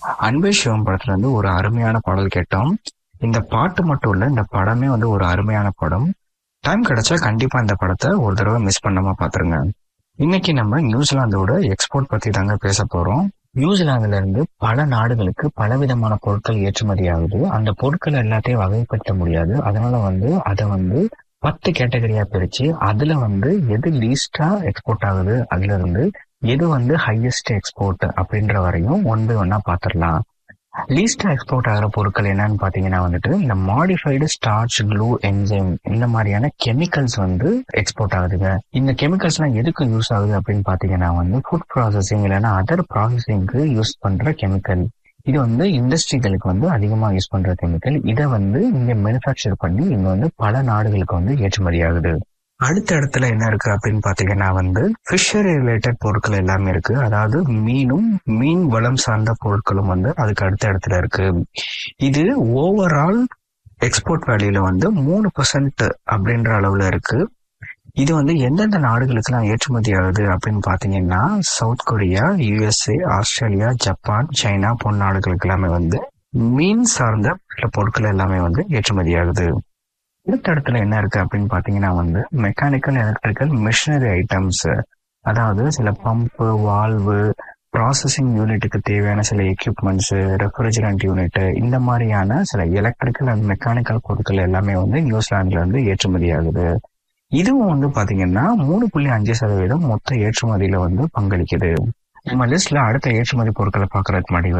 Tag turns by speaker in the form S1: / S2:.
S1: அன்பே சிவம் படத்துல இருந்து ஒரு அருமையான பாடல் கேட்டோம் இந்த பாட்டு மட்டும் இல்ல இந்த படமே வந்து ஒரு அருமையான படம் டைம் கிடைச்சா கண்டிப்பா இந்த படத்தை ஒரு தடவை மிஸ் பண்ணாம பாத்துருங்க இன்னைக்கு நம்ம நியூசிலாந்தோட எக்ஸ்போர்ட் பத்தி தாங்க பேச போறோம் நியூசிலாந்துல இருந்து பல நாடுகளுக்கு பலவிதமான பொருட்கள் ஏற்றுமதி ஆகுது அந்த பொருட்கள் எல்லாத்தையும் வகைப்படுத்த முடியாது அதனால வந்து அதை வந்து பத்து கேட்டகரியா பிரிச்சு அதுல வந்து எது லீஸ்டா எக்ஸ்போர்ட் ஆகுது அதுல இருந்து எது வந்து ஹையஸ்ட் எக்ஸ்போர்ட் அப்படின்ற வரையும் ஒன் பை ஒன்னா பாத்திரலாம் லீஸ்டா எக்ஸ்போர்ட் ஆகிற பொருட்கள் என்னன்னு பாத்தீங்கன்னா வந்துட்டு இந்த மாடிஃபைடு ஸ்டார்ச் க்ளூ என்சைம் இந்த மாதிரியான கெமிக்கல்ஸ் வந்து எக்ஸ்போர்ட் ஆகுதுங்க இந்த கெமிக்கல்ஸ் எல்லாம் எதுக்கு யூஸ் ஆகுது அப்படின்னு பாத்தீங்கன்னா வந்து ஃபுட் ப்ராசஸிங் இல்லைன்னா அதர் ப்ராசஸிங்க்கு யூஸ் பண்ற கெமிக்கல் இது வந்து இண்டஸ்ட்ரிகளுக்கு வந்து அதிகமா யூஸ் பண்ற கெமிக்கல் இதை வந்து இங்க மேனுஃபேக்சர் பண்ணி இங்க வந்து பல நாடுகளுக்கு வந்து ஏற்றுமதி ஆகுது அடுத்த இடத்துல என்ன இருக்கு அப்படின்னு பாத்தீங்கன்னா வந்து ஃபிஷரி ரிலேட்டட் பொருட்கள் எல்லாமே இருக்கு அதாவது மீனும் மீன் வளம் சார்ந்த பொருட்களும் வந்து அதுக்கு அடுத்த இடத்துல இருக்கு இது ஓவரால் எக்ஸ்போர்ட் வேல்யூல வந்து மூணு பர்சன்ட் அப்படின்ற அளவுல இருக்கு இது வந்து எந்தெந்த நாடுகளுக்கெல்லாம் ஏற்றுமதி ஆகுது அப்படின்னு பாத்தீங்கன்னா South Korea USA Australia Japan China போன்ற நாடுகளுக்கு எல்லாமே வந்து மீன் சார்ந்த சில பொருட்கள் எல்லாமே வந்து ஏற்றுமதி ஆகுது அடுத்த இடத்துல என்ன இருக்கு அப்படின்னு பாத்தீங்கன்னா வந்து மெக்கானிக்கல் எலக்ட்ரிக்கல் மிஷினரி ஐட்டம்ஸ் அதாவது சில பம்பு வால்வு ப்ராசஸிங் யூனிட்டுக்கு தேவையான சில எக்யூப்மெண்ட்ஸ் ரெஃப்ரிஜரண்ட் யூனிட் இந்த மாதிரியான சில எலக்ட்ரிக்கல் அண்ட் மெக்கானிக்கல் பொருட்கள் எல்லாமே வந்து நியூசிலாந்துல இருந்து ஏற்றுமதி ஆகுது இதுவும் வந்து பாத்தீங்கன்னா மூணு புள்ளி அஞ்சு சதவீதம் மொத்த ஏற்றுமதியில வந்து பங்களிக்குது நம்ம லிஸ்ட்ல அடுத்த ஏற்றுமதி பொருட்களை பாக்குறதுக்கு முன்னாடி